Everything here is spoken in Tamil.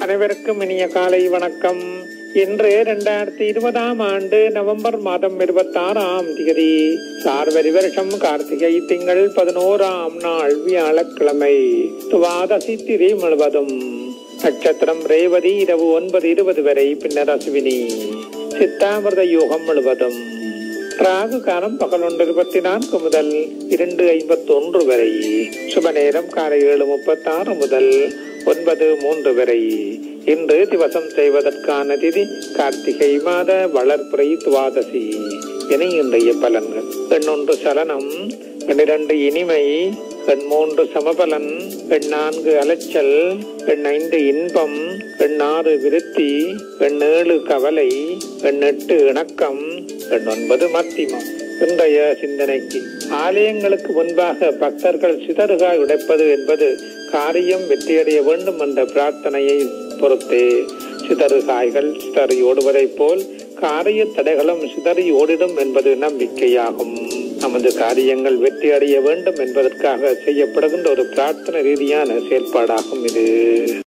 அனைவருக்கும் இனிய காலை வணக்கம் இன்று இரண்டாயிரத்தி இருபதாம் ஆண்டு நவம்பர் மாதம் இருபத்தாறாம் தேதி சார்வரி வருஷம் கார்த்திகை திங்கள் பதினோராம் நாள் வியாழக்கிழமை துவாதசி திரி முழுவதும் நட்சத்திரம் ரேவதி இரவு ஒன்பது இருபது வரை பின்னர் அஸ்வினி சித்தாமிரத யோகம் முழுவதும் ராகு காலம் பகல் ஒன்று இருபத்தி நான்கு முதல் இரண்டு ஐம்பத்தி ஒன்று வரை சுப நேரம் காலை ஏழு முப்பத்தி ஆறு முதல் ஒன்பது மூன்று வரை இன்று திவசம் செய்வதற்கான திதி கார்த்திகை மாத வளர்ப்புரை துவாதசி என இன்றைய பலன்கள் எண்ணொன்று சலனம் பன்னிரண்டு இனிமை எண் மூன்று சமபலன் எண் நான்கு அலைச்சல் எண் ஐந்து இன்பம் எண் ஆறு விருத்தி எண் ஏழு கவலை எண் எட்டு இணக்கம் எண் ஒன்பது மத்திமம் இன்றைய சிந்தனைக்கு ஆலயங்களுக்கு முன்பாக பக்தர்கள் சிதறுகாய் உடைப்பது என்பது காரியம் வெற்றியடைய வேண்டும் என்ற பிரார்த்தனையை பொறுத்தே சிதறுகாய்கள் சிதறி ஓடுவதைப் போல் காரிய தடைகளும் சிதறி ஓடிடும் என்பது நம்பிக்கையாகும் நமது காரியங்கள் வெற்றி அடைய வேண்டும் என்பதற்காக செய்யப்படுகின்ற ஒரு பிரார்த்தனை ரீதியான செயல்பாடாகும் இது